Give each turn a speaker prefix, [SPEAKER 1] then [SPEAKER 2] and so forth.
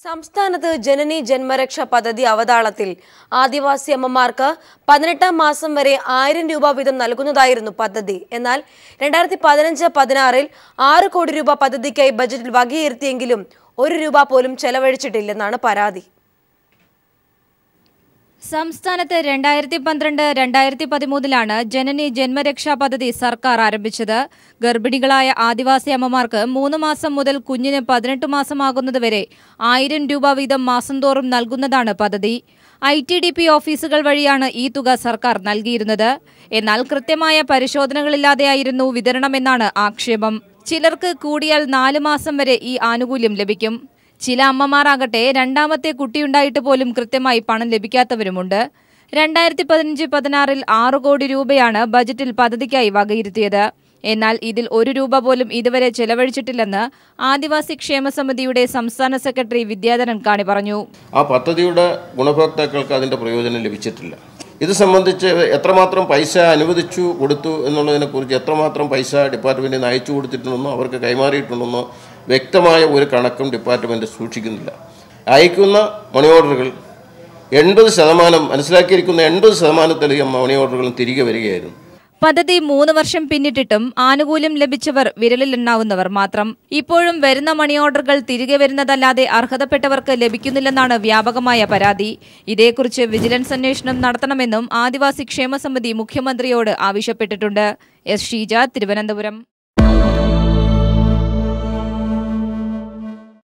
[SPEAKER 1] സംസ്ഥാനത്ത് ജനനി ജന്മരക്ഷ പദ്ധതി അവതാളത്തിൽ ആദിവാസി അമ്മമാർക്ക് പതിനെട്ടാം മാസം വരെ ആയിരം രൂപ വീതം നൽകുന്നതായിരുന്നു പദ്ധതി എന്നാൽ രണ്ടായിരത്തി പതിനഞ്ച് പതിനാറിൽ ആറ് കോടി രൂപ പദ്ധതിക്കായി ബജറ്റിൽ വകയിരുത്തിയെങ്കിലും ഒരു രൂപ പോലും ചെലവഴിച്ചിട്ടില്ലെന്നാണ് പരാതി
[SPEAKER 2] സംസ്ഥാനത്ത് രണ്ടായിരത്തി പന്ത്രണ്ട് രണ്ടായിരത്തി പതിമൂന്നിലാണ് ജനനി ജന്മരക്ഷാ പദ്ധതി സർക്കാർ ആരംഭിച്ചത് ഗർഭിണികളായ ആദിവാസി അമ്മമാർക്ക് മൂന്ന് മാസം മുതൽ കുഞ്ഞിന് പതിനെട്ട് മാസമാകുന്നതുവരെ ആയിരം രൂപ വീതം മാസം തോറും നൽകുന്നതാണ് പദ്ധതി ഐ ടി ഡി പി ഓഫീസുകൾ വഴിയാണ് ഈ തുക സർക്കാർ നൽകിയിരുന്നത് എന്നാൽ കൃത്യമായ പരിശോധനകളില്ലാതെയായിരുന്നു വിതരണമെന്നാണ് ആക്ഷേപം ചിലർക്ക് കൂടിയാൽ നാല് മാസം വരെ ഈ ആനുകൂല്യം ലഭിക്കും ചില അമ്മമാരാകട്ടെ രണ്ടാമത്തെ കുട്ടിയുണ്ടായിട്ട് പോലും കൃത്യമായി പണം ലഭിക്കാത്തവരുമുണ്ട് രണ്ടായിരത്തി പതിനഞ്ച് പതിനാറിൽ ആറ് കോടി രൂപയാണ് ബജറ്റിൽ പദ്ധതിക്കായി വകയിരുത്തിയത് എന്നാൽ ഇതിൽ ഒരു രൂപ പോലും ഇതുവരെ ചെലവഴിച്ചിട്ടില്ലെന്ന് ആദിവാസി ക്ഷേമ സമിതിയുടെ സംസ്ഥാന സെക്രട്ടറി വിദ്യാധരൻ കാണി പറഞ്ഞു
[SPEAKER 3] ആ പദ്ധതിയുടെ ഗുണഭോക്താക്കൾക്ക് അതിൻ്റെ പ്രയോജനം ലഭിച്ചിട്ടില്ല ഇത് സംബന്ധിച്ച് എത്രമാത്രം പൈസ അനുവദിച്ചു കൊടുത്തു എന്നുള്ളതിനെക്കുറിച്ച് എത്രമാത്രം പൈസ ഡിപ്പാർട്ട്മെൻറ്റിൽ നിന്ന് അയച്ചു കൊടുത്തിട്ടുണ്ടെന്നോ അവർക്ക് കൈമാറിയിട്ടുണ്ടെന്നോ വ്യക്തമായ ഒരു കണക്കും ഡിപ്പാർട്ട്മെൻറ്റ് സൂക്ഷിക്കുന്നില്ല അയക്കുന്ന മണി ഓർഡറുകൾ എൺപത് ശതമാനം മനസ്സിലാക്കിയിരിക്കുന്ന എൺപത് ശതമാനത്തിലധികം മണി ഓർഡറുകളും തിരികെ വരികയായിരുന്നു
[SPEAKER 2] പദ്ധതി മൂന്ന് വർഷം പിന്നിട്ടിട്ടും ആനുകൂല്യം ലഭിച്ചവർ വിരലിലെണ്ണാവുന്നവർ മാത്രം ഇപ്പോഴും വരുന്ന മണി ഓർഡറുകൾ തിരികെ വരുന്നതല്ലാതെ അർഹതപ്പെട്ടവർക്ക് ലഭിക്കുന്നില്ലെന്നാണ് വ്യാപകമായ പരാതി ഇതേക്കുറിച്ച് വിജിലൻസ് അന്വേഷണം നടത്തണമെന്നും ആദിവാസി ക്ഷേമ സമിതി മുഖ്യമന്ത്രിയോട് ആവശ്യപ്പെട്ടിട്ടുണ്ട് എസ് ഷീജ തിരുവനന്തപുരം